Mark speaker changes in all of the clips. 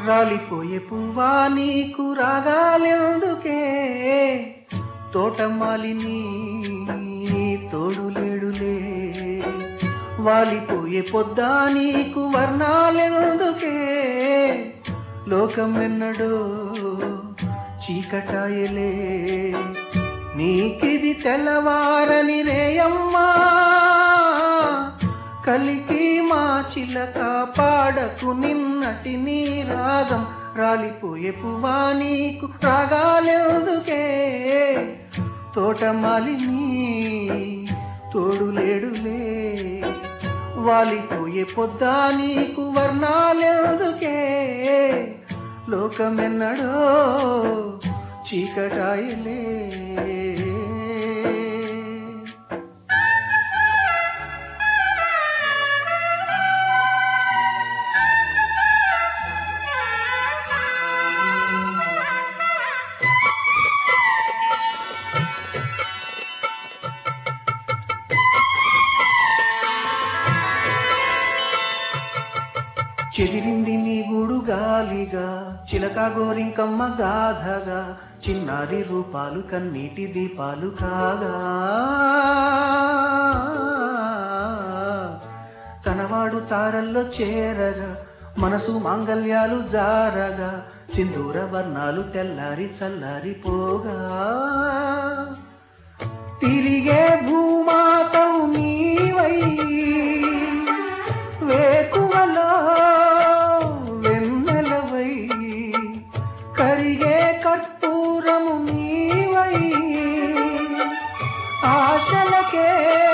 Speaker 1: రాలిపోయే పువ్వా నీకు రాగాలెందుకే తోటమాలిని తోడులేడులే వాలిపోయే పొద్దా నీకు వర్ణాలెందుకే లోకం ఎన్నడో చీకటాయలే నీకిది తెల్లవారని రేయమ్మా కలికి మా చిలక పాడకు నిన్నటి నీ రాగం రాలిపోయే పువ్వా నీకు రాగాలెందుకే తోటమాలిని తోడులేడులే వాలిపోయే పొద్దా నీకు వర్ణాలెందుకే లోకమెన్నడో చీకటాయలే చెదిరింది నీ గూడు గాలిగా చిలక గోరింకమ్మ గాథగా చిన్నారి రూపాలు కన్నీటి దీపాలు కాగా కనవాడు తారల్లో చేరగా మనసు మాంగల్యాలు జారగా సింధూర వర్ణాలు తెల్లారి చల్లారిపోగా తిరిగే భూమాతవు నీవై వేకువలో వెన్నెలవై కరిగే కర్పూరము నీవై ఆశలకే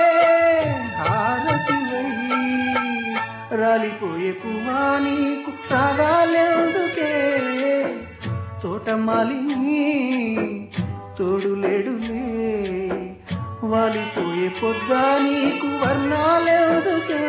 Speaker 1: హారతివై రాలిపోయే పువ్వా నీకు రాగాలెందుకే తోటమాలిని తోడులేడులే వాలిపోయే పొద్దా నీకు వర్ణాలెందుకే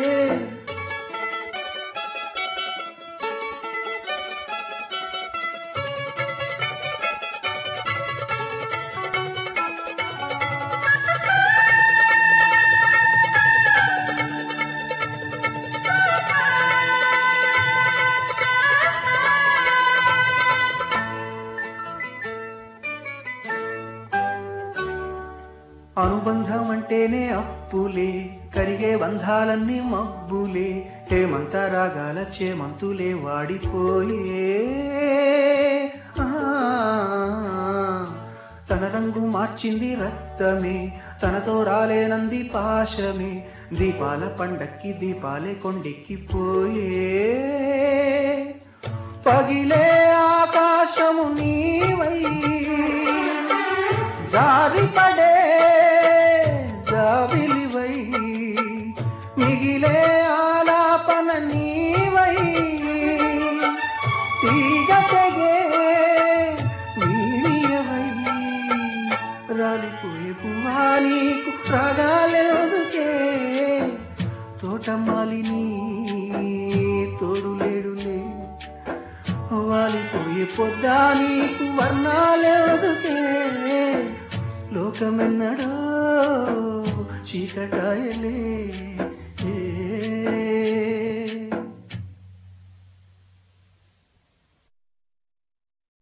Speaker 1: అనుబంధం అంటేనే అప్పులే కరిగే బంధాలన్నీ మబ్బులే హేమంత రాగాల చేమంతులే వాడిపోయే ఆ, తన రంగు మార్చింది రక్తమే తనతో రాలేనంది పాశమే దీపాల పండక్కి దీపాలే కొండెక్కిపోయే పగిలే ఆకాశము నీవై జారిపడే జాబిలివై మిగిలే ఆలాపన నీవై తీగ తెగే నీయవై రాలిపోయే పువ్వా నీకు రాగాలేదుకే తోటమాలిని తోడులేడులే వాలిపోయే పొద్దా నీకు వర్ణాలేదుకే లోకమెన్నడో చీకటాయలే